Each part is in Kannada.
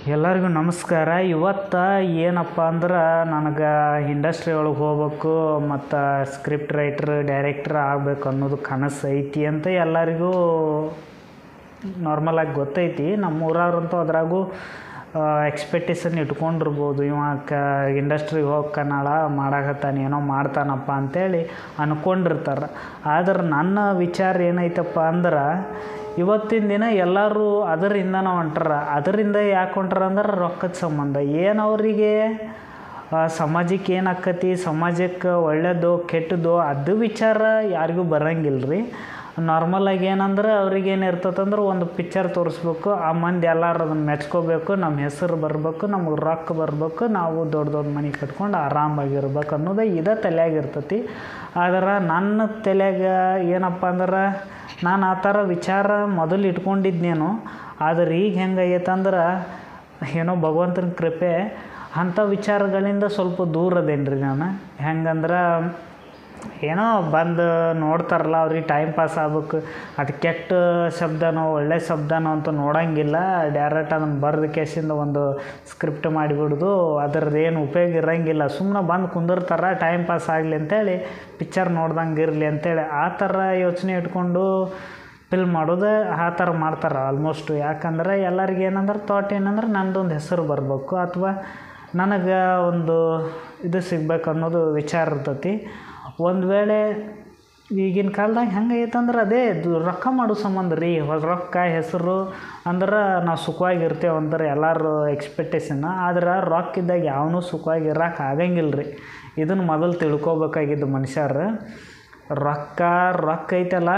ಎಲ್ಲರಿಗೂ ನಮಸ್ಕಾರ ಇವತ್ತು ಏನಪ್ಪ ಅಂದ್ರೆ ನನಗೆ ಇಂಡಸ್ಟ್ರಿ ಒಳಗೆ ಹೋಗ್ಬೇಕು ಮತ್ತು ಸ್ಕ್ರಿಪ್ಟ್ ರೈಟ್ರ್ ಡೈರೆಕ್ಟ್ರ್ ಆಗ್ಬೇಕು ಅನ್ನೋದು ಕನಸು ಐತಿ ಅಂತ ಎಲ್ಲರಿಗೂ ನಾರ್ಮಲಾಗಿ ಗೊತ್ತೈತಿ ನಮ್ಮ ಊರವ್ರಂತೂ ಅದ್ರಾಗೂ ಎಕ್ಸ್ಪೆಕ್ಟೇಷನ್ ಇಟ್ಕೊಂಡಿರ್ಬೋದು ಇವ ಕ ಇಂಡಸ್ಟ್ರಿಗೆ ಹೋಗಿ ಕನ್ನಡ ಮಾಡಾಕತ್ತಾನ ಏನೋ ಮಾಡ್ತಾನಪ್ಪ ಅಂತೇಳಿ ಅಂದ್ಕೊಂಡಿರ್ತಾರೆ ಆದ್ರೆ ನನ್ನ ವಿಚಾರ ಏನೈತಪ್ಪ ಅಂದ್ರೆ ಇವತ್ತಿನ ದಿನ ಎಲ್ಲರೂ ಅದರಿಂದನೇ ಹೊಂಟ್ರ ಅದರಿಂದ ಯಾಕೆ ಹೊಂಟ್ರ ಅಂದ್ರೆ ರೊಕ್ಕದ ಸಂಬಂಧ ಏನು ಅವರಿಗೆ ಸಮಾಜಕ್ಕೆ ಏನು ಆಕ್ಕತಿ ಸಮಾಜಕ್ಕೆ ಒಳ್ಳೆಯದು ಕೆಟ್ಟದ್ದು ಅದು ವಿಚಾರ ಯಾರಿಗೂ ಬರಂಗಿಲ್ಲ ರೀ ನಾರ್ಮಲಾಗಿ ಏನಂದ್ರೆ ಅವ್ರಿಗೆ ಏನು ಇರ್ತದಂದ್ರೆ ಒಂದು ಪಿಕ್ಚರ್ ತೋರಿಸ್ಬೇಕು ಆ ಮಂದಿ ಎಲ್ಲರೂ ಅದನ್ನು ಮೆಚ್ಕೋಬೇಕು ನಮ್ಮ ಹೆಸರು ಬರಬೇಕು ನಮಗೆ ರೊಕ್ಕ ಬರಬೇಕು ನಾವು ದೊಡ್ಡ ದೊಡ್ಡ ಮನೆ ಕಟ್ಕೊಂಡು ಆರಾಮಾಗಿರ್ಬೇಕು ಅನ್ನೋದು ಇದೇ ತಲೆಯಾಗ ಇರ್ತೈತಿ ಆದ್ರೆ ನನ್ನ ತಲೆಯಾಗ ಏನಪ್ಪ ಅಂದ್ರೆ ನಾನು ಆ ಥರ ವಿಚಾರ ಮೊದಲು ಇಟ್ಕೊಂಡಿದ್ನೇನು ಆದ್ರೆ ಈಗ ಹೆಂಗಾಗೈತೆ ಅಂದ್ರೆ ಏನೋ ಭಗವಂತನ ಕೃಪೆ ಅಂಥ ವಿಚಾರಗಳಿಂದ ಸ್ವಲ್ಪ ದೂರ ಅದೇನಿ ರೀ ನಾನು ಹೆಂಗಂದ್ರೆ ಏನೋ ಬಂದು ನೋಡ್ತಾರಲ್ಲ ಅವ್ರಿಗೆ ಟೈಮ್ ಪಾಸ್ ಆಗ್ಬೇಕು ಅದು ಕೆಟ್ಟ ಶಬ್ದನೋ ಒಳ್ಳೆ ಶಬ್ದನೋ ಅಂತ ನೋಡೋಂಗಿಲ್ಲ ಡೈರೆಕ್ಟ್ ಅದನ್ನು ಬರೆದು ಕೇಸಿಂದ ಒಂದು ಸ್ಕ್ರಿಪ್ಟ್ ಮಾಡಿಬಿಡೋದು ಅದ್ರದ್ದು ಏನು ಉಪಯೋಗ ಇರೋಂಗಿಲ್ಲ ಸುಮ್ಮನೆ ಬಂದು ಕುಂದಿರ್ತಾರೆ ಟೈಮ್ ಪಾಸ್ ಆಗಲಿ ಅಂತೇಳಿ ಪಿಕ್ಚರ್ ನೋಡ್ದಂಗೆ ಇರಲಿ ಅಂತೇಳಿ ಆ ಥರ ಯೋಚನೆ ಇಟ್ಕೊಂಡು ಫಿಲ್ಮ್ ಮಾಡೋದು ಆ ಥರ ಮಾಡ್ತಾರೆ ಆಲ್ಮೋಸ್ಟು ಯಾಕಂದ್ರೆ ಎಲ್ಲರಿಗೆ ಏನಂದ್ರೆ ಥಾಟ್ ಏನಂದ್ರೆ ನಂದೊಂದು ಹೆಸರು ಬರಬೇಕು ಅಥವಾ ನನಗೆ ಒಂದು ಇದು ಸಿಗ್ಬೇಕು ಅನ್ನೋದು ವಿಚಾರ ಇರ್ತೈತಿ ಒಂದು ವೇಳೆ ಈಗಿನ ಕಾಲ್ದಾಗ ಹೆಂಗೈತೆ ಅಂದ್ರೆ ಅದೇ ದು ರೊಕ್ಕ ಮಾಡೋ ಸಂಬಂಧ ರೀ ರೊಕ್ಕ ಹೆಸರು ಅಂದ್ರೆ ನಾವು ಸುಖವಾಗಿರ್ತೇವೆ ಅಂದ್ರೆ ಎಲ್ಲರೂ ಎಕ್ಸ್ಪೆಕ್ಟೇಷನ್ ಆದ್ರೆ ರೊಕ್ಕ ಇದ್ದಾಗ ಯಾವನೂ ಸುಖವಾಗಿ ಇರೋಕೆ ಆಗಂಗಿಲ್ಲ ರೀ ಇದನ್ನು ಮೊದಲು ತಿಳ್ಕೊಬೇಕಾಗಿದ್ದು ಮನುಷ್ಯರು ರೊಕ್ಕ ರೊಕ್ಕ ಐತಲ್ಲ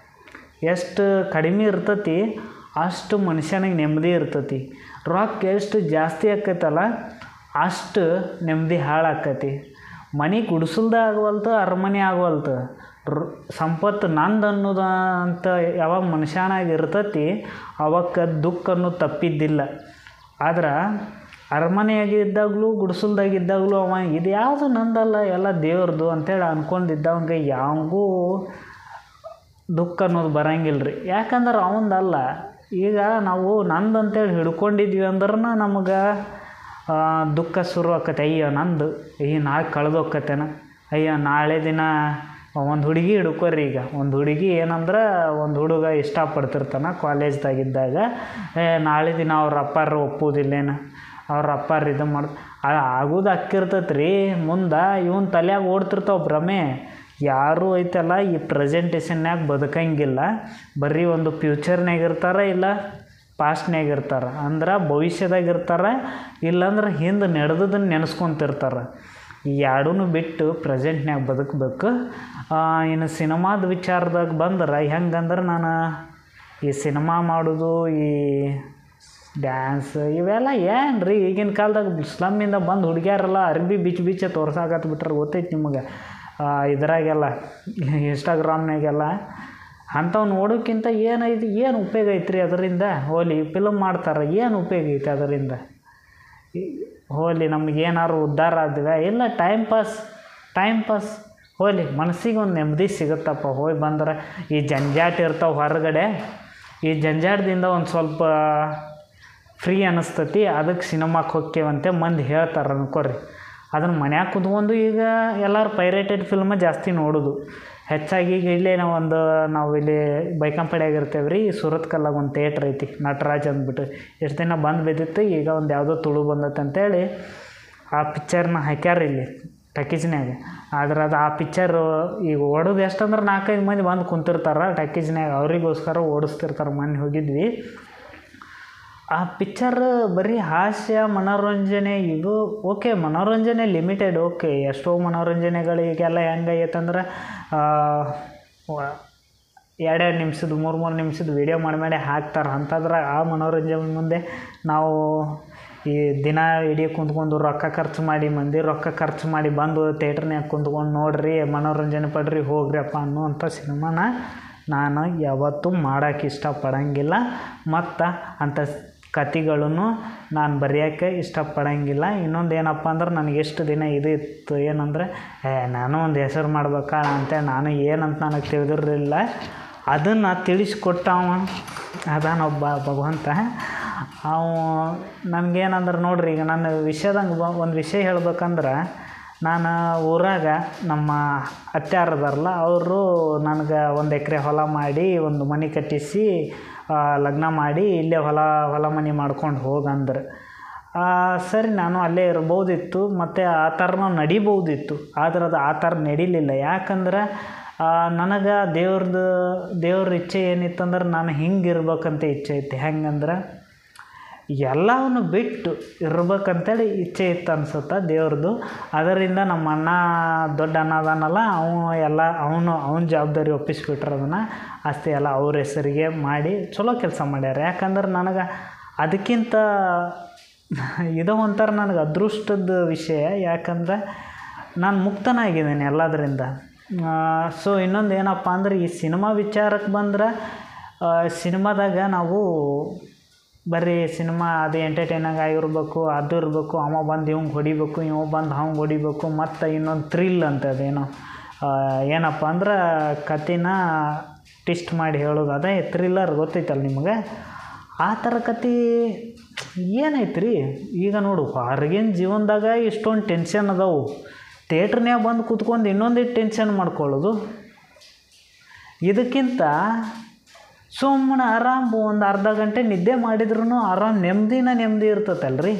ಎಷ್ಟು ಕಡಿಮೆ ಇರ್ತೈತಿ ಅಷ್ಟು ಮನುಷ್ಯನಿಗೆ ನೆಮ್ಮದಿ ಇರ್ತೈತಿ ರೊಕ್ಕ ಎಷ್ಟು ಜಾಸ್ತಿ ಆಕೈತಲ್ಲ ಅಷ್ಟು ನೆಮ್ಮದಿ ಹಾಳಾಕತಿ ಮನೆ ಗುಡಿಸಲ್ದ ಆಗವಲ್ತು ಅರಮನೆ ಆಗವಲ್ತು ರ್ ಸಂಪತ್ತು ನಂದು ಅನ್ನೋದು ಅಂತ ಯಾವಾಗ ಮನುಷ್ಯನಾಗ ಇರ್ತೈತಿ ಅವಕ್ಕೆ ದುಃಖ ಅನ್ನೋದು ತಪ್ಪಿದ್ದಿಲ್ಲ ಆದ್ರೆ ಅರಮನೆಯಾಗಿದ್ದಾಗಲೂ ಗುಡಿಸಲ್ದಾಗಿದ್ದಾಗಲೂ ಅವ ಇದು ಯಾವುದು ನಂದಲ್ಲ ಎಲ್ಲ ದೇವ್ರದು ಅಂತೇಳಿ ಅಂದ್ಕೊಂಡಿದ್ದವಂಗೆ ಯಾವಾಗೂ ದುಃಖ ಅನ್ನೋದು ಬರಂಗಿಲ್ಲ ರೀ ಯಾಕಂದ್ರೆ ಅವಂದಲ್ಲ ಈಗ ನಾವು ನಂದು ಅಂತೇಳಿ ಹಿಡ್ಕೊಂಡಿದ್ವಿ ಅಂದ್ರೆ ನಮಗೆ ದುಃಖ ಶುರು ಆಕತೆ ಅಯ್ಯೋ ನಂದು ಅಯ್ಯೋ ನಾಳೆ ಕಳೆದೋಕ್ಕತ್ತೇನ ಅಯ್ಯೋ ನಾಳೆ ದಿನ ಒಂದು ಹುಡುಗಿ ಹಿಡ್ಕೊರಿ ಈಗ ಒಂದು ಹುಡುಗಿ ಏನಂದ್ರೆ ಒಂದು ಹುಡುಗ ಇಷ್ಟಪಡ್ತಿರ್ತಾನೆ ಕಾಲೇಜ್ದಾಗಿದ್ದಾಗ ಏ ನಾಳೆ ದಿನ ಅವ್ರ ಅಪ್ಪಾರ ಒಪ್ಪುವುದಿಲ್ಲೇನು ಅವ್ರ ಅಪ್ಪಾರ ಇದು ಮಾಡಿ ಆಗೋದು ಅಕ್ಕಿರ್ತೈತೆ ರೀ ಮುಂದೆ ಇವನ್ ತಲೆಯಾಗ ಓಡ್ತಿರ್ತಾವೆ ಭ್ರಮೆ ಯಾರೂ ಐತಲ್ಲ ಈ ಪ್ರೆಸೆಂಟೇಷನ್ಯಾಗ ಬದುಕಂಗಿಲ್ಲ ಬರೀ ಒಂದು ಫ್ಯೂಚರ್ನಾಗ ಇರ್ತಾರೆ ಇಲ್ಲ ಪಾಸ್ಟ್ನ್ಯಾಗ ಇರ್ತಾರೆ ಅಂದ್ರೆ ಭವಿಷ್ಯದಾಗ ಇರ್ತಾರೆ ಇಲ್ಲಾಂದ್ರೆ ಹಿಂದೆ ನಡೆದದನ್ನು ನೆನೆಸ್ಕೊತಿರ್ತಾರೆ ಈ ಎರಡೂ ಬಿಟ್ಟು ಪ್ರೆಸೆಂಟ್ನ್ಯಾಗ ಬದುಕಬೇಕು ಇನ್ನು ಸಿನಿಮಾದ ವಿಚಾರದಾಗ ಬಂದ್ರೆ ಹೆಂಗಂದ್ರೆ ನಾನು ಈ ಸಿನಿಮಾ ಮಾಡೋದು ಈ ಡ್ಯಾನ್ಸ್ ಇವೆಲ್ಲ ಏನು ರೀ ಈಗಿನ ಕಾಲದಾಗ ಸ್ಲಮ್ಮಿಂದ ಬಂದು ಹುಡುಗ್ಯಾರೆಲ್ಲ ಅರ್ಬಿ ಬಿಚ್ಚ ಬಿಚ್ಚ ತೋರ್ಸಾಕತ್ ಬಿಟ್ರೆ ಗೊತ್ತೈತಿ ನಿಮಗೆ ಇದ್ರಾಗೆಲ್ಲ ಇನ್ಸ್ಟಾಗ್ರಾಮ್ನಾಗೆಲ್ಲ ಅಂಥವು ನೋಡೋಕ್ಕಿಂತ ಏನೈತಿ ಏನು ಉಪಯೋಗ ಐತ್ರಿ ಅದರಿಂದ ಹೋಲಿ ಫಿಲಮ್ ಮಾಡ್ತಾರೆ ಏನು ಉಪಯೋಗ ಐತೆ ಅದರಿಂದ ಹೋಲಿ ನಮ್ಗೆ ಏನಾದ್ರು ಉದ್ಧಾರ ಆದ್ವಿ ಇಲ್ಲ ಟೈಮ್ ಪಾಸ್ ಟೈಮ್ ಪಾಸ್ ಹೋಲಿ ಮನಸ್ಸಿಗೆ ಒಂದು ನೆಮ್ಮದಿ ಸಿಗುತ್ತಪ್ಪ ಹೋಗಿ ಬಂದ್ರೆ ಈ ಜಂಜಾಟ ಇರ್ತಾವೆ ಹೊರಗಡೆ ಈ ಜಂಜಾಟದಿಂದ ಒಂದು ಸ್ವಲ್ಪ ಫ್ರೀ ಅನ್ನಿಸ್ತತಿ ಅದಕ್ಕೆ ಸಿನಿಮಾಕ್ಕೆ ಹೋಕ್ಕೇವಂತೆ ಮಂದಿ ಹೇಳ್ತಾರೆ ಅನ್ಕೊರಿ ಅದನ್ನು ಮನ್ಯಾಗ ಕುತ್ಕೊಂಡು ಈಗ ಎಲ್ಲರೂ ಪೈರೇಟೆಡ್ ಫಿಲ್ಮ ಜಾಸ್ತಿ ನೋಡೋದು ಹೆಚ್ಚಾಗಿ ಈಗ ಇಲ್ಲೇ ನಾವು ಒಂದು ನಾವು ಇಲ್ಲಿ ಬೈಕಂಪಡಿಯಾಗ ಇರ್ತೇವೆ ರೀ ಸೂರತ್ ಕಲ್ಲಾಗ ಒಂದು ಥಿಯೇಟ್ರ್ ಐತಿ ನಟರಾಜ್ ಅಂದ್ಬಿಟ್ಟು ಎಷ್ಟು ದಿನ ಬಂದು ಬಿದ್ದಿತ್ತು ಈಗ ಒಂದು ಯಾವುದೋ ತುಳು ಬಂದತ್ತೆ ಅಂತೇಳಿ ಆ ಪಿಕ್ಚರ್ನ ಹಾಕ್ಯಾರ ಇಲ್ಲಿ ಟಕೀಜ್ನ್ಯಾಗ ಆದ್ರೆ ಅದು ಆ ಪಿಕ್ಚರು ಈಗ ಓಡೋದು ಎಷ್ಟಂದ್ರೆ ನಾಲ್ಕೈದು ಮಂದಿ ಬಂದು ಕುಂತಿರ್ತಾರೆ ಟಕೀಜ್ನ್ಯಾಗ ಅವರಿಗೋಸ್ಕರ ಓಡಿಸ್ತಿರ್ತಾರೆ ಮೊನ್ನೆ ಹೋಗಿದ್ವಿ ಆ ಪಿಕ್ಚರ್ ಬರೀ ಹಾಸ್ಯ ಮನೋರಂಜನೆ ಇದು ಓಕೆ ಮನೋರಂಜನೆ ಲಿಮಿಟೆಡ್ ಓಕೆ ಎಷ್ಟೋ ಮನೋರಂಜನೆಗಳಿಗೆಲ್ಲ ಹೆಂಗೈತಂದ್ರೆ ಎರಡೆರಡು ನಿಮಿಷದ ಮೂರು ಮೂರು ನಿಮಿಷದ ವೀಡಿಯೋ ಮಾಡಿ ಮಾಡಿ ಹಾಕ್ತಾರೆ ಅಂಥದ್ರಾಗ ಆ ಮನೋರಂಜನೆ ಮುಂದೆ ನಾವು ಈ ದಿನ ಇಡೀ ಕುಂತ್ಕೊಂಡು ರೊಕ್ಕ ಖರ್ಚು ಮಾಡಿ ಮಂದಿ ರೊಕ್ಕ ಖರ್ಚು ಮಾಡಿ ಬಂದು ಥಿಯೇಟ್ರ್ನ್ಯಾಗ ಕುಂತ್ಕೊಂಡು ನೋಡ್ರಿ ಮನೋರಂಜನೆ ಪಡ್ರಿ ಹೋಗ್ರಿಯಪ್ಪ ಅನ್ನುವಂಥ ಸಿನಿಮಾನ ನಾನು ಯಾವತ್ತೂ ಮಾಡೋಕ್ಕೆ ಇಷ್ಟಪಡೋಂಗಿಲ್ಲ ಮತ್ತು ಅಂಥ ಕತೆಗಳನ್ನು ನಾನು ಬರೆಯೋಕ್ಕೆ ಇಷ್ಟಪಡೋಂಗಿಲ್ಲ ಇನ್ನೊಂದು ಏನಪ್ಪ ಅಂದ್ರೆ ನನಗೆ ಎಷ್ಟು ದಿನ ಇದು ಇತ್ತು ಏನಂದರೆ ಏ ನಾನು ಒಂದು ಹೆಸರು ಮಾಡ್ಬೇಕಾ ಅಂತೇಳಿ ನಾನು ಏನಂತ ನನಗೆ ತಿಳಿದಿರಲಿಲ್ಲ ಅದನ್ನು ತಿಳಿಸ್ಕೊಟ್ಟವ ಅದಾನೊಬ್ಬ ಭಗವಂತ ಅವ ನನಗೇನಂದ್ರೆ ನೋಡ್ರಿ ಈಗ ನನ್ನ ವಿಷಯದಂಗೆ ಬ ಒಂದು ವಿಷಯ ಹೇಳ್ಬೇಕಂದ್ರೆ ನಾನು ಊರಾಗ ನಮ್ಮ ಅತ್ಯಾರು ಅದಾರಲ್ಲ ಅವರು ನನಗೆ ಒಂದು ಎಕರೆ ಹೊಲ ಮಾಡಿ ಒಂದು ಮನೆ ಕಟ್ಟಿಸಿ ಆ, ಲಗ್ನ ಮಾಡಿ ಇಲ್ಲೇ ಹೊಲ ಹೊಲ ಮನೆ ಮಾಡ್ಕೊಂಡು ಹೋಗಂದ್ರೆ ಆ, ಸರಿ ನಾನು ಅಲ್ಲೇ ಇರ್ಬೋದಿತ್ತು ಮತ್ತು ಆ ಥರನೂ ನಡಿಬೋದಿತ್ತು ಆದ್ರೆ ಅದು ಆ ಥರ ನಡಿಲಿಲ್ಲ ಯಾಕಂದ್ರೆ ನನಗೆ ದೇವ್ರದ್ದು ದೇವ್ರ ಇಚ್ಛೆ ಏನಿತ್ತಂದ್ರೆ ನಾನು ಹಿಂಗೆ ಇರ್ಬೇಕಂತ ಇಚ್ಛೆ ಐತಿ ಹೆಂಗಂದ್ರೆ ಎಲ್ಲವನ್ನು ಬಿಟ್ಟು ಇರ್ಬೇಕಂತೇಳಿ ಇಚ್ಛೆ ಇತ್ತು ಅನ್ಸುತ್ತೆ ದೇವ್ರದ್ದು ಅದರಿಂದ ನಮ್ಮ ಅಣ್ಣ ದೊಡ್ಡ ಅಣ್ಣ ಅದಾನಲ್ಲ ಅವನು ಎಲ್ಲ ಅವನು ಅವನ ಜವಾಬ್ದಾರಿ ಒಪ್ಪಿಸ್ಬಿಟ್ರು ಅದನ್ನು ಆಸ್ತಿ ಎಲ್ಲ ಅವ್ರ ಹೆಸರಿಗೆ ಮಾಡಿ ಚಲೋ ಕೆಲಸ ಮಾಡ್ಯಾರ ಯಾಕಂದ್ರೆ ನನಗೆ ಅದಕ್ಕಿಂತ ಇದು ಒಂಥರ ನನಗೆ ಅದೃಷ್ಟದ ವಿಷಯ ಯಾಕಂದ್ರೆ ನಾನು ಮುಕ್ತನಾಗಿದ್ದೀನಿ ಎಲ್ಲದರಿಂದ ಸೊ ಇನ್ನೊಂದು ಏನಪ್ಪ ಅಂದ್ರೆ ಈ ಸಿನಿಮಾ ವಿಚಾರಕ್ಕೆ ಬಂದ್ರೆ ಆ, ಸಿನಿಮಾದಾಗ ನಾವು ಬರೀ ಸಿನಿಮಾ ಅದು ಎಂಟರ್ಟೈನಾಗಿ ಆಗಿರ್ಬೇಕು ಅದು ಇರಬೇಕು ಅವ ಬಂದು ಇವಂಗೆ ಹೊಡಿಬೇಕು ಇವ ಬಂದು ಅವಂಗೆ ಹೊಡಿಬೇಕು ಮತ್ತು ಇನ್ನೊಂದು ಥ್ರಿಲ್ ಅಂತ ಅದೇನೋ ಆ, ಏನಪ್ಪ ಅಂದ್ರೆ ಕತೆನ ಟಿಸ್ಟ್ ಮಾಡಿ ಹೇಳೋದು ಅದೇ ಥ್ರಿಲ್ಲರ್ ಗೊತ್ತೈತಲ್ಲ ನಿಮಗೆ ಆ ಥರ ಕತೆ ಏನೈತ್ರಿ ಈಗ ನೋಡು ಹೊರಗಿನ ಜೀವನದಾಗ ಇಷ್ಟೊಂದು ಟೆನ್ಷನ್ ಅದಾವು ಥಿಯೇಟ್ರ್ನ್ಯಾಗ ಬಂದು ಕೂತ್ಕೊಂಡು ಇನ್ನೊಂದಿಟ್ಟು ಟೆನ್ಷನ್ ಮಾಡ್ಕೊಳ್ಳೋದು ಇದಕ್ಕಿಂತ ಸುಮ್ಮನೆ ಆರಾಮ್ ಒಂದು ಅರ್ಧ ಗಂಟೆ ನಿದ್ದೆ ಮಾಡಿದ್ರೂ ಆರಾಮ್ ನೆಮ್ಮದಿನ ನೆಮ್ಮದಿ ಇರ್ತೈತಲ್ರಿ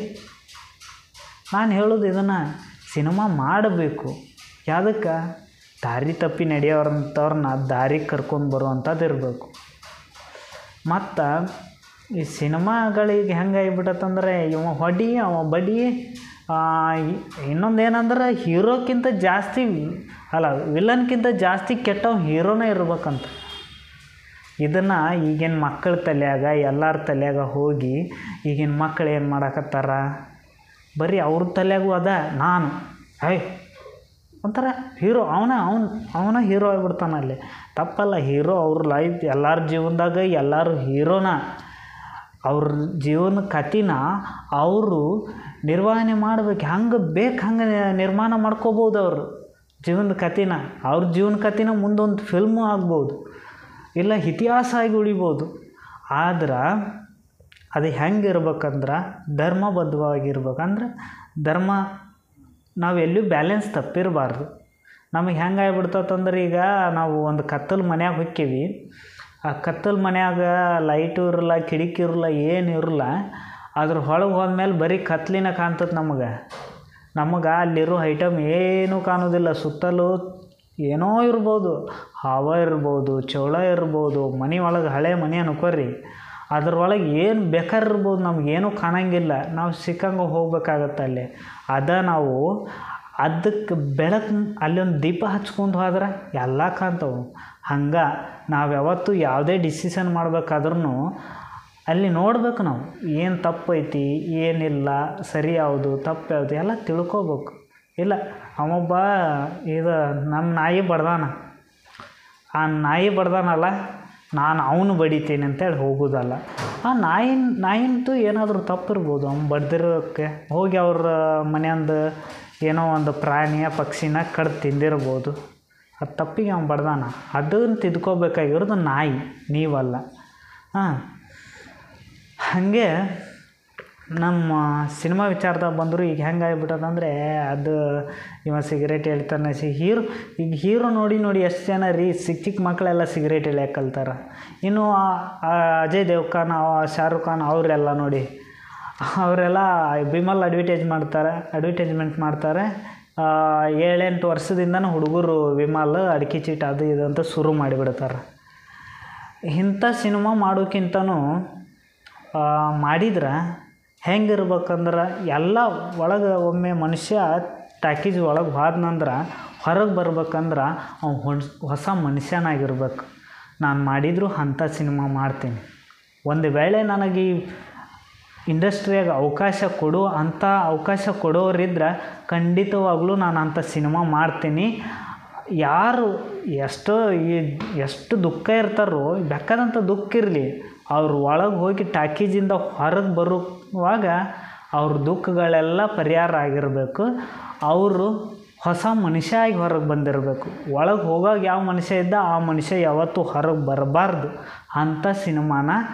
ನಾನು ಹೇಳೋದು ಇದನ್ನು ಸಿನಿಮಾ ಮಾಡಬೇಕು ಯಾವುದಕ್ಕೆ ದಾರಿ ತಪ್ಪಿ ನಡೆಯೋರಂಥವ್ರನ್ನ ದಾರಿಗೆ ಕರ್ಕೊಂಡು ಬರುವಂಥದ್ದು ಇರಬೇಕು ಮತ್ತು ಈ ಸಿನಿಮಾಗಳಿಗೆ ಹೆಂಗೆ ಆಗ್ಬಿಟ್ಟತ್ತಂದ್ರೆ ಇವ ಹೊಡಿ ಅವ ಬಡಿ ಇನ್ನೊಂದು ಏನಂದ್ರೆ ಹೀರೋಕ್ಕಿಂತ ಜಾಸ್ತಿ ಅಲ್ಲ ವಿಲನ್ಕಿಂತ ಜಾಸ್ತಿ ಕೆಟ್ಟವ ಹೀರೋನೇ ಇರ್ಬೇಕಂತ ಇದನ್ನು ಈಗಿನ ಮಕ್ಕಳ ತಲೆಯಾಗ ಎಲ್ಲರ ತಲೆಯಾಗ ಹೋಗಿ ಈಗಿನ ಮಕ್ಕಳು ಏನು ಮಾಡಕತ್ತಾರ ಬರೀ ಅವ್ರ ತಲೆಯಾಗೂ ಅದ ನಾನು ಐ ಒಂಥರ ಹೀರೋ ಅವನ ಅವನು ಅವನ ಹೀರೋ ಆಗ್ಬಿಡ್ತಾನೆ ಅಲ್ಲಿ ತಪ್ಪಲ್ಲ ಹೀರೋ ಅವ್ರ ಲೈಫ್ ಎಲ್ಲರ ಜೀವನದಾಗ ಎಲ್ಲರೂ ಹೀರೋನ ಅವ್ರ ಜೀವನ ಕತಿನ ಅವರು ನಿರ್ವಹಣೆ ಮಾಡ್ಬೇಕು ಹಂಗೆ ಬೇಕು ಹಂಗೆ ನಿರ್ಮಾಣ ಮಾಡ್ಕೋಬೋದು ಅವರು ಜೀವನದ ಕತಿನ ಅವ್ರ ಜೀವನ ಕತಿನ ಮುಂದೊಂದು ಫಿಲ್ಮು ಆಗ್ಬೋದು ಇಲ್ಲ ಇತಿಹಾಸ ಆಗಿ ಉಳಿಬೋದು ಆದ್ರೆ ಅದು ಹೆಂಗೆ ಇರ್ಬೇಕಂದ್ರೆ ಧರ್ಮಬದ್ಧವಾಗಿರ್ಬೇಕಂದ್ರೆ ಧರ್ಮ ನಾವು ಎಲ್ಲೂ ಬ್ಯಾಲೆನ್ಸ್ ತಪ್ಪಿರಬಾರ್ದು ನಮಗೆ ಹೆಂಗೆ ಆಗ್ಬಿಡ್ತದಂದ್ರೆ ಈಗ ನಾವು ಒಂದು ಕತ್ತಲು ಮನ್ಯಾಗ ಹೊಕ್ಕೀವಿ ಆ ಕತ್ತಲು ಮನ್ಯಾಗ ಲೈಟು ಇರಲ್ಲ ಕಿಟಕಿ ಇರಲ್ಲ ಏನು ಇರಲ್ಲ ಅದ್ರ ಹೊಳಗೆ ಹೋದ್ಮೇಲೆ ಬರೀ ಕತ್ಲಿನ ಕಾಣ್ತದೆ ನಮಗೆ ನಮಗೆ ಅಲ್ಲಿರೋ ಐಟಮ್ ಏನೂ ಕಾಣೋದಿಲ್ಲ ಸುತ್ತಲೂ ಏನೋ ಇರ್ಬೋದು ಹಾವ ಇರ್ಬೋದು ಚೋಳ ಇರ್ಬೋದು ಮನೆ ಒಳಗೆ ಹಳೆ ಮನೆ ಅನ್ಕೋರಿ ಅದ್ರೊಳಗೆ ಏನು ಬೇಕಾದ್ರೆ ಇರ್ಬೋದು ನಮಗೇನೂ ಕಾಣಂಗಿಲ್ಲ ನಾವು ಸಿಕ್ಕಂಗೆ ಹೋಗ್ಬೇಕಾಗತ್ತೆ ಅಲ್ಲಿ ಅದ ನಾವು ಅದಕ್ಕೆ ಬೆಳಕು ಅಲ್ಲಿ ಒಂದು ದೀಪ ಹಚ್ಕೊಂಡು ಹೋದ್ರೆ ಎಲ್ಲ ಕಾಣ್ತವೆ ಹಂಗೆ ನಾವು ಯಾವತ್ತೂ ಯಾವುದೇ ಡಿಸಿಷನ್ ಮಾಡ್ಬೇಕಾದ್ರೂ ಅಲ್ಲಿ ನೋಡ್ಬೇಕು ನಾವು ಏನು ತಪ್ಪೈತಿ ಏನಿಲ್ಲ ಸರಿ ಯಾವುದು ತಪ್ಪು ಯಾವುದು ಎಲ್ಲ ತಿಳ್ಕೊಬೇಕು ಇಲ್ಲ ಅವೊಬ್ಬ ಇದು ನಮ್ಮ ನಾಯಿ ಬಡ್ದಾನ ಆ ನಾಯಿ ಬಡ್ದಾನಲ್ಲ ನಾನು ಅವನು ಬಡಿತೀನಿ ಅಂತೇಳಿ ಹೋಗೋದಲ್ಲ ಆ ನಾಯಿನ ನಾಯಿಂದು ಏನಾದರೂ ತಪ್ಪಿರ್ಬೋದು ಅವ್ನು ಬಡ್ದಿರೋಕ್ಕೆ ಹೋಗಿ ಅವ್ರ ಮನೆಯೊಂದು ಏನೋ ಒಂದು ಪ್ರಾಣಿಯ ಪಕ್ಷಿನ ಕಡ್ದು ತಿಂದಿರ್ಬೋದು ಅದು ತಪ್ಪಿಗೆ ಅವ್ನು ಬಡ್ದಾನ ಅದನ್ನು ತಿದ್ಕೋಬೇಕಾಗಿರೋದು ನಾಯಿ ನೀವಲ್ಲ ಹಾಂ ಹಾಗೆ ನಮ್ಮ ಸಿನಿಮಾ ವಿಚಾರದಾಗ ಬಂದರು ಈಗ ಹೆಂಗೆ ಆಗ್ಬಿಟ್ಟದಂದರೆ ಅದು ಇವ ಸಿಗರೇಟ್ ಹೇಳ್ತಾನೆ ಸಿ ಹೀರೋ ಈಗ ಹೀರೋ ನೋಡಿ ನೋಡಿ ಎಷ್ಟು ಜನ ರೀ ಚಿಕ್ಕ ಚಿಕ್ಕ ಮಕ್ಕಳೆಲ್ಲ ಸಿಗರೇಟ್ ಎಳ್ಯಾಕ ಕಲ್ತಾರ ಇನ್ನು ಆ- ಆ ಅಜಯ್ ದೇವ್ಖಾನ್ ಆ ಶಾರುಖ್ ಖಾನ್ ಅವರೆಲ್ಲ ನೋಡಿ ಅವರೆಲ್ಲ ಬಿಮಲ್ ಅಡ್ವರ್ಟೈಸ್ ಮಾಡ್ತಾರೆ ಅಡ್ವರ್ಟೈಸ್ಮೆಂಟ್ ಮಾಡ್ತಾರೆ ಆ, ಏಳೆಂಟು ವರ್ಷದಿಂದನೂ ಹುಡುಗರು ವಿಮಲ್ ಅಡಿಕೆ ಚೀಟ ಅದು ಇದು ಅಂತ ಶುರು ಮಾಡಿಬಿಡ್ತಾರೆ ಇಂಥ ಸಿನಿಮಾ ಮಾಡೋಕ್ಕಿಂತನೂ ಆ, ಮಾಡಿದ್ರೆ ಹೆಂಗಿರ್ಬೇಕಂದ್ರೆ ಎಲ್ಲ ಒಳಗೆ ಒಮ್ಮೆ ಮನುಷ್ಯ ಟಾಕೀಸ್ ಒಳಗೆ ಹೋದ್ನಂದ್ರೆ ಹೊರಗೆ ಬರ್ಬೇಕಂದ್ರೆ ಅವ್ನು ಹೊಣ್- ಹೊಸ ಮನುಷ್ಯನಾಗಿರ್ಬೇಕು ನಾನು ಮಾಡಿದರೂ ಅಂಥ ಸಿನಿಮಾ ಮಾಡ್ತೀನಿ ಒಂದು ವೇಳೆ ನನಗೆ ಈ ಇಂಡಸ್ಟ್ರಿಯಾಗ ಅವಕಾಶ ಕೊಡು ಅಂಥ ಅವಕಾಶ ಕೊಡೋರಿದ್ರೆ ಖಂಡಿತವಾಗ್ಲೂ ನಾನು ಅಂಥ ಸಿನಿಮಾ ಮಾಡ್ತೀನಿ ಯಾರು ಎಷ್ಟೋ ಈ ಎಷ್ಟು ದುಃಖ ಇರ್ತಾರೋ ಬೇಕಾದಂಥ ದುಃಖ ಇರಲಿ ಅವ್ರ ಒಳಗೆ ಹೋಗಿ ಟಾಕೀಜಿಂದ ಹೊರಗೆ ಬರುವಾಗ ಅವ್ರ ದುಃಖಗಳೆಲ್ಲ ಪರಿಹಾರ ಆಗಿರಬೇಕು ಅವರು ಹೊಸ ಮನುಷ್ಯ ಆಗಿ ಹೊರಗೆ ಬಂದಿರಬೇಕು ಒಳಗೆ ಹೋಗಾಗ ಯಾವ ಮನುಷ್ಯ ಇದ್ದ ಆ ಮನುಷ್ಯ ಯಾವತ್ತೂ ಹೊರಗೆ ಬರಬಾರ್ದು ಅಂಥ ಸಿನಿಮಾನ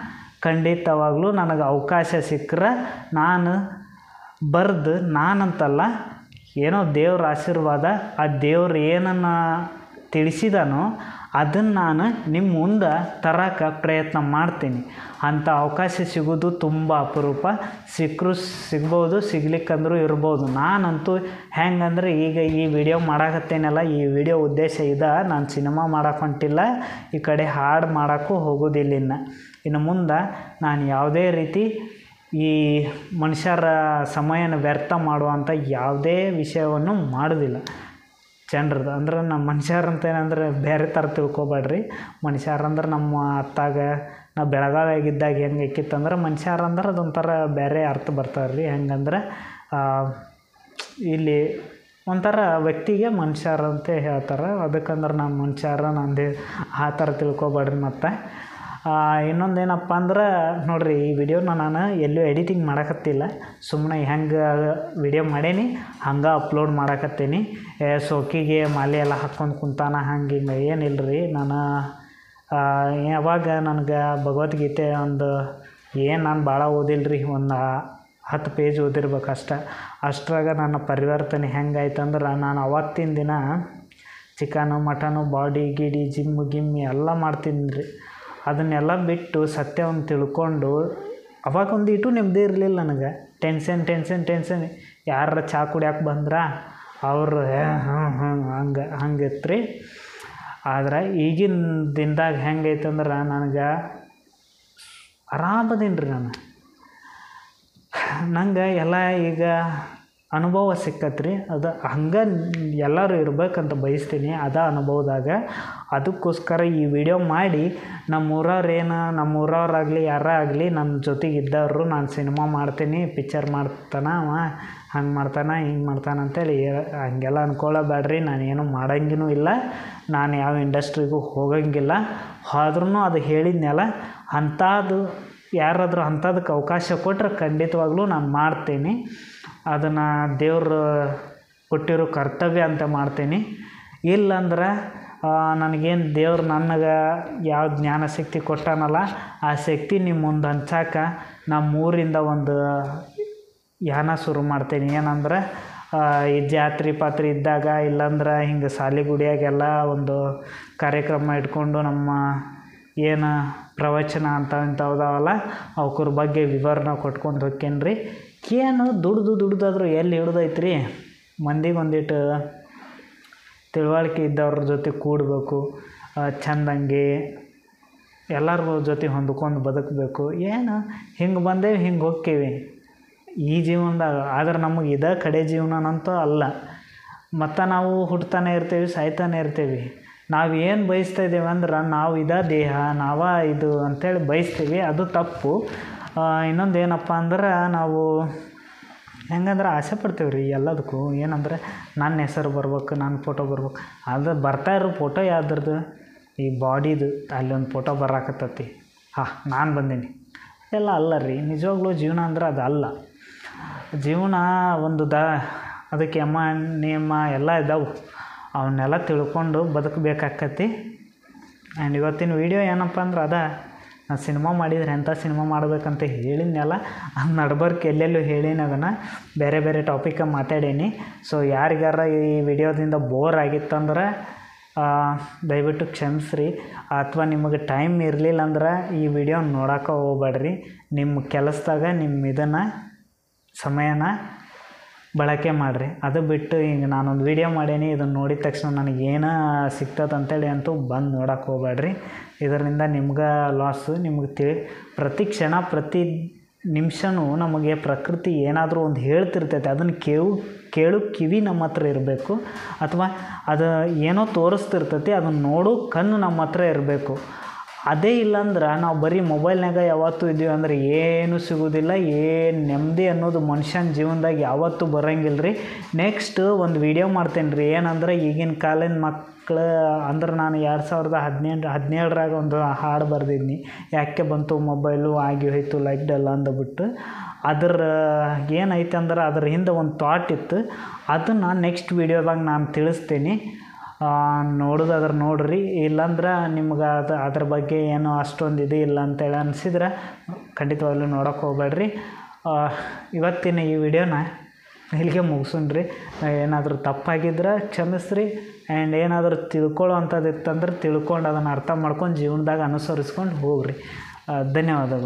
ಖಂಡಿತವಾಗ್ಲೂ ನನಗೆ ಅವಕಾಶ ಸಿಕ್ಕರೆ ನಾನು ಬರೆದು ನಾನಂತಲ್ಲ ಏನೋ ದೇವ್ರ ಆಶೀರ್ವಾದ ಆ ದೇವ್ರು ಏನನ್ನು ತಿಳಿಸಿದಾನೋ ಅದನ್ನು ನಾನು ನಿಮ್ಮ ಮುಂದೆ ತರಕ್ಕೆ ಪ್ರಯತ್ನ ಮಾಡ್ತೀನಿ ಅಂಥ ಅವಕಾಶ ಸಿಗೋದು ತುಂಬ ಅಪರೂಪ ಸಿಕ್ಕರು ಸಿಗ್ಬೋದು ಸಿಗ್ಲಿಕ್ಕಂದ್ರೂ ಇರ್ಬೋದು ನಾನಂತೂ ಹೆಂಗಂದ್ರೆ ಈಗ ಈ ವಿಡಿಯೋ ಮಾಡಾಕತ್ತೇನಲ್ಲ ಈ ವಿಡಿಯೋ ಉದ್ದೇಶ ಇದೆ ನಾನು ಸಿನಿಮಾ ಮಾಡಕ್ಕೆ ಹೊಂಟಿಲ್ಲ ಈ ಕಡೆ ಹಾಡು ಮಾಡೋಕ್ಕೂ ಹೋಗೋದಿಲ್ಲ ಇನ್ನು ಇನ್ನು ಮುಂದೆ ನಾನು ಯಾವುದೇ ರೀತಿ ಈ ಮನುಷ್ಯರ ಸಮಯನ ವ್ಯರ್ಥ ಮಾಡುವಂಥ ಯಾವುದೇ ವಿಷಯವನ್ನು ಮಾಡೋದಿಲ್ಲ ಜನರದ್ದು ಅಂದ್ರೆ ನಮ್ಮ ಮನುಷ್ಯರಂತ ಏನಂದ್ರೆ ಬೇರೆ ಥರ ತಿಳ್ಕೊಬೇಡ್ರಿ ಮನುಷ್ಯರಂದ್ರೆ ನಮ್ಮ ಅತ್ತಾಗ ನಾವು ಬೆಳಗಾವಿಯಾಗಿದ್ದಾಗ ಹೆಂಗೆ ಇಕ್ಕಿತ್ತಂದ್ರೆ ಮನುಷ್ಯರಂದ್ರೆ ಅದೊಂಥರ ಬೇರೆ ಅರ್ಥ ಬರ್ತಾರೆ ರೀ ಹೆಂಗಂದ್ರೆ ಇಲ್ಲಿ ಒಂಥರ ವ್ಯಕ್ತಿಗೆ ಮನುಷ್ಯರಂತ ಹೇಳ್ತಾರೆ ಅದಕ್ಕಂದ್ರೆ ನಾನು ಮನುಷ್ಯರ ನಂದು ಆ ಥರ ತಿಳ್ಕೊಬೇಡ್ರಿ ಮತ್ತು ಇನ್ನೊಂದು ಏನಪ್ಪ ಅಂದ್ರೆ ನೋಡಿರಿ ಈ ವಿಡಿಯೋನ ನಾನು ಎಲ್ಲೂ ಎಡಿಟಿಂಗ್ ಮಾಡಕತ್ತಿಲ್ಲ ಸುಮ್ಮನೆ ಹೆಂಗೆ ವಿಡಿಯೋ ಮಾಡೇನಿ ಹಂಗೆ ಅಪ್ಲೋಡ್ ಮಾಡಕತ್ತೀನಿ ಏ ಸೋಕಿಗೆ ಮಾಲೆ ಎಲ್ಲ ಹಾಕ್ಕೊಂಡು ಕುಂತಾನ ಹಂಗೆ ಹಿಂಗೆ ಏನಿಲ್ಲ ರೀ ನಾನು ಯಾವಾಗ ನನಗೆ ಭಗವದ್ಗೀತೆ ಒಂದು ಏನು ನಾನು ಭಾಳ ಓದಿಲ್ಲ ರೀ ಒಂದು ಹತ್ತು ಪೇಜ್ ಓದಿರ್ಬೇಕು ಅಷ್ಟೆ ಅಷ್ಟರಾಗ ನನ್ನ ಪರಿವರ್ತನೆ ಹೆಂಗಾಯ್ತಂದ್ರೆ ನಾನು ಅವತ್ತಿನ ದಿನ ಚಿಕನು ಮಟನು ಬಾಡಿ ಗಿಡಿ ಜಿಮ್ ಗಿಮ್ ಎಲ್ಲ ಮಾಡ್ತೀನಿ ರೀ ಅದನ್ನೆಲ್ಲ ಬಿಟ್ಟು ಸತ್ಯವನ್ನು ತಿಳ್ಕೊಂಡು ಅವಾಗ ಒಂದು ಇಟು ನೆಮ್ಮದಿ ಇರಲಿಲ್ಲ ನನಗೆ ಟೆನ್ಷನ್ ಟೆನ್ಷನ್ ಟೆನ್ಷನ್ ಯಾರ ಚಾ ಕುಡಿಯಕ್ಕೆ ಬಂದ್ರೆ ಅವರು ಹ್ಞೂ ಹ್ಞೂ ಹಂಗೆ ಹಂಗಿತ್ತು ರೀ ಆದ್ರೆ ಈಗಿನ ದಿನದಾಗ ಹೆಂಗೈತೆ ಅಂದ್ರೆ ನನಗೆ ಆರಾಮದೀನಿ ರೀ ನಾನು ನಂಗೆ ಎಲ್ಲ ಈಗ ಅನುಭವ ಸಿಕ್ಕತ್ರಿ ಅದು ಹಂಗೆ ಎಲ್ಲರೂ ಇರ್ಬೇಕಂತ ಬಯಸ್ತೀನಿ ಅದ ಅನುಭವದಾಗ ಅದಕ್ಕೋಸ್ಕರ ಈ ವಿಡಿಯೋ ಮಾಡಿ ನಮ್ಮ ಊರವ್ರು ಏನು ನಮ್ಮ ಊರವ್ರಾಗಲಿ ಯಾರ ಆಗಲಿ ನನ್ನ ಜೊತೆಗೆ ಇದ್ದವರು ನಾನು ಸಿನಿಮಾ ಮಾಡ್ತೀನಿ ಪಿಕ್ಚರ್ ಮಾಡ್ತಾನ ಅವ ಹಂಗೆ ಮಾಡ್ತಾನೆ ಹಿಂಗೆ ಮಾಡ್ತಾನೆ ಅಂತೇಳಿ ಹಂಗೆಲ್ಲ ಅನ್ಕೊಳ್ಳಬೇಡ್ರಿ ನಾನು ಏನೂ ಮಾಡಂಗಿನೂ ಇಲ್ಲ ನಾನು ಯಾವ ಇಂಡಸ್ಟ್ರಿಗೂ ಹೋಗಂಗಿಲ್ಲ ಆದ್ರೂ ಅದು ಹೇಳಿದ್ನಲ್ಲ ಅಂಥದ್ದು ಯಾರಾದರೂ ಅಂಥದಕ್ಕೆ ಅವಕಾಶ ಕೊಟ್ಟರೆ ಖಂಡಿತವಾಗ್ಲೂ ನಾನು ಮಾಡ್ತೀನಿ ಅದನ್ನು ದೇವರು ಕೊಟ್ಟಿರೋ ಕರ್ತವ್ಯ ಅಂತ ಮಾಡ್ತೀನಿ ಇಲ್ಲಂದ್ರೆ ನನಗೇನು ದೇವ್ರು ನನಗೆ ಯಾವ ಜ್ಞಾನ ಶಕ್ತಿ ಕೊಟ್ಟಾನಲ್ಲ ಆ ಶಕ್ತಿ ನಿಮ್ಮ ಮುಂದೆ ಹಂಚಾಕ ನಮ್ಮ ಊರಿಂದ ಒಂದು ಯಾನ ಶುರು ಮಾಡ್ತೀನಿ ಏನಂದ್ರೆ ಈ ಜಾತ್ರೆ ಪಾತ್ರೆ ಇದ್ದಾಗ ಇಲ್ಲಾಂದ್ರೆ ಹಿಂಗೆ ಸಾಲಿಗುಡಿಯಾಗೆಲ್ಲ ಒಂದು ಕಾರ್ಯಕ್ರಮ ಇಟ್ಕೊಂಡು ನಮ್ಮ ಏನು ಪ್ರವಚನ ಅಂತ ಇಂಥವ್ದಾವಲ್ಲ ಅವ್ಕರ ಬಗ್ಗೆ ವಿವರಣೆ ಕೊಟ್ಕೊಂಡು ಹೋಕ್ಕೇನಿ ರೀ ಏನು ದುಡ್ದು ದುಡ್ದಾದ್ರು ಎಲ್ಲಿ ಹಿಡ್ದೈತ್ರಿ ಮಂದಿಗೆ ಒಂದಿಟ್ಟು ತಿಳುವಳಿಕೆ ಇದ್ದವ್ರ ಜೊತೆ ಕೂಡಬೇಕು ಚಂದಂಗೆ ಎಲ್ಲರ ಜೊತೆ ಹೊಂದ್ಕೊಂಡು ಬದುಕಬೇಕು ಏನು ಹಿಂಗೆ ಬಂದೇವಿ ಹಿಂಗೆ ಹೋಕ್ಕೀವಿ ಈ ಜೀವನದಾಗ ಆದ್ರೆ ನಮಗೆ ಇದೇ ಕಡೆ ಜೀವನನಂತೂ ಅಲ್ಲ ಮತ್ತು ನಾವು ಹುಟ್ತಾನೆ ಇರ್ತೀವಿ ಸಾಯ್ತಾನೆ ಇರ್ತೀವಿ ನಾವು ಏನು ಬಯಸ್ತಾ ಇದ್ದೇವೆ ಅಂದ್ರೆ ನಾವು ಇದೇ ದೇಹ ನಾವ ಇದು ಅಂಥೇಳಿ ಬಯಸ್ತೀವಿ ಅದು ತಪ್ಪು ಇನ್ನೊಂದು ಏನಪ್ಪ ಅಂದ್ರೆ ನಾವು ಹೆಂಗಂದ್ರೆ ಆಸೆ ಪಡ್ತೀವಿ ರೀ ಎಲ್ಲದಕ್ಕೂ ಏನಂದ್ರೆ ನನ್ನ ಹೆಸರು ಬರ್ಬೇಕು ನನ್ನ ಫೋಟೋ ಬರ್ಬೇಕು ಅದು ಬರ್ತಾ ಇರೋ ಫೋಟೋ ಯಾವ್ದ್ರದ್ದು ಈ ಬಾಡಿದು ಅಲ್ಲಿ ಒಂದು ಫೋಟೋ ಬರಾಕತ್ತತಿ ಹಾಂ ನಾನು ಬಂದೀನಿ ಎಲ್ಲ ಅಲ್ಲ ರೀ ನಿಜವಾಗ್ಲೂ ಜೀವನ ಅಂದ್ರೆ ಅದು ಅಲ್ಲ ಜೀವನ ಒಂದು ದ ಅದಕ್ಕೆ ಯಮ ನಿಯಮ ಎಲ್ಲ ಇದ್ದಾವೆ ಅವನ್ನೆಲ್ಲ ತಿಳ್ಕೊಂಡು ಬದುಕಬೇಕಾಕತಿ ಆ್ಯಂಡ್ ಇವತ್ತಿನ ವೀಡಿಯೋ ಏನಪ್ಪ ಅಂದ್ರೆ ಅದ ನಾನು ಸಿನಿಮಾ ಮಾಡಿದ್ರೆ ಎಂಥ ಸಿನಿಮಾ ಮಾಡ್ಬೇಕಂತ ಹೇಳಿದ್ನಲ್ಲ ಅದು ನಡ್ಬರ್ಕ್ ಎಲ್ಲೆಲ್ಲೂ ಹೇಳೀನಿ ಅದನ್ನು ಬೇರೆ ಬೇರೆ ಟಾಪಿಕ ಮಾತಾಡೀನಿ ಸೊ ಯಾರಿಗಾರ ಈ ವಿಡಿಯೋದಿಂದ ಬೋರ್ ಆಗಿತ್ತಂದ್ರೆ ದಯವಿಟ್ಟು ಕ್ಷಮಿಸ್ರಿ ಅಥವಾ ನಿಮಗೆ ಟೈಮ್ ಇರಲಿಲ್ಲ ಅಂದ್ರೆ ಈ ವಿಡಿಯೋ ನೋಡೋಕೆ ಹೋಗ್ಬೇಡ್ರಿ ನಿಮ್ಮ ಕೆಲಸದಾಗ ನಿಮ್ಮ ಇದನ್ನು ಸಮಯನ ಬಳಕೆ ಮಾಡಿರಿ ಅದು ಬಿಟ್ಟು ಈಗ ನಾನೊಂದು ವೀಡಿಯೋ ಮಾಡೀನಿ ಇದನ್ನು ನೋಡಿದ ತಕ್ಷಣ ನನಗೇನು ಸಿಗ್ತದೆ ಅಂತೇಳಿ ಅಂತೂ ಬಂದು ನೋಡೋಕೆ ಹೋಗ್ಬೇಡ್ರಿ ಇದರಿಂದ ನಿಮ್ಗೆ ಲಾಸು ನಿಮ್ಗೆ ತಿಳಿ ಪ್ರತಿ ಕ್ಷಣ ಪ್ರತಿ ನಿಮಿಷವೂ ನಮಗೆ ಪ್ರಕೃತಿ ಏನಾದರೂ ಒಂದು ಹೇಳ್ತಿರ್ತೈತೆ ಅದನ್ನು ಕೇಳು ಕೇಳು ಕಿವಿ ನಮ್ಮ ಹತ್ರ ಇರಬೇಕು ಅಥವಾ ಅದು ಏನೋ ತೋರಿಸ್ತಿರ್ತೈತಿ ಅದನ್ನು ನೋಡು ಕಣ್ಣು ನಮ್ಮ ಹತ್ರ ಇರಬೇಕು ಅದೇ ಇಲ್ಲಾಂದ್ರೆ ನಾವು ಬರೀ ಮೊಬೈಲ್ನಾಗ ಯಾವತ್ತೂ ಇದ್ದೀವಿ ಅಂದ್ರೆ ಏನೂ ಸಿಗೋದಿಲ್ಲ ಏನು ನೆಮ್ಮದಿ ಅನ್ನೋದು ಮನುಷ್ಯನ ಜೀವನದಾಗ ಯಾವತ್ತೂ ಬರೋಂಗಿಲ್ಲ ರೀ ನೆಕ್ಸ್ಟ್ ಒಂದು ವೀಡಿಯೋ ಮಾಡ್ತೇನೆ ರೀ ಏನಂದ್ರೆ ಈಗಿನ ಕಾಲಿನ ಮಕ್ಕಳು ಅಂದ್ರೆ ನಾನು ಎರಡು ಸಾವಿರದ ಹದಿನೆಂಟು ಹದಿನೇಳರಾಗ ಒಂದು ಹಾಡು ಬರೆದಿದ್ನಿ ಯಾಕೆ ಬಂತು ಮೊಬೈಲು ಆಗಿ ಹೋಯ್ತು ಲೈಟ್ ಎಲ್ಲ ಅಂದ್ಬಿಟ್ಟು ಅದ್ರ ಏನೈತೆ ಅಂದ್ರೆ ಅದ್ರ ಹಿಂದೆ ಒಂದು ಥಾಟ್ ಇತ್ತು ಅದನ್ನು ನೆಕ್ಸ್ಟ್ ವೀಡಿಯೋದಾಗ ನಾನು ತಿಳಿಸ್ತೀನಿ ನೋಡೋದಾದ್ರೆ ನೋಡಿರಿ ಇಲ್ಲಾಂದ್ರೆ ನಿಮ್ಗೆ ಅದು ಅದ್ರ ಬಗ್ಗೆ ಏನು ಅಷ್ಟೊಂದು ಇದು ಇಲ್ಲ ಅಂತೇಳಿ ಅನಿಸಿದ್ರೆ ಖಂಡಿತವಾಗ್ಲೂ ನೋಡೋಕೆ ಹೋಗ್ಬೇಡ್ರಿ ಆ, ಇವತ್ತಿನ ಈ ವಿಡಿಯೋನ ಇಲ್ಲಿಗೆ ಮುಗಿಸೋಣ್ರಿ ಏನಾದರೂ ತಪ್ಪಾಗಿದ್ರೆ ಕ್ಷಮಿಸ್ರಿ ಆ್ಯಂಡ್ ಏನಾದರೂ ತಿಳ್ಕೊಳ್ಳೋ ಅಂಥದ್ದು ಇತ್ತಂದ್ರೆ ತಿಳ್ಕೊಂಡು ಅದನ್ನು ಅರ್ಥ ಮಾಡ್ಕೊಂಡು ಜೀವನದಾಗ ಅನುಸರಿಸ್ಕೊಂಡು ಹೋಗ್ರಿ ಆ, ಧನ್ಯವಾದಗಳು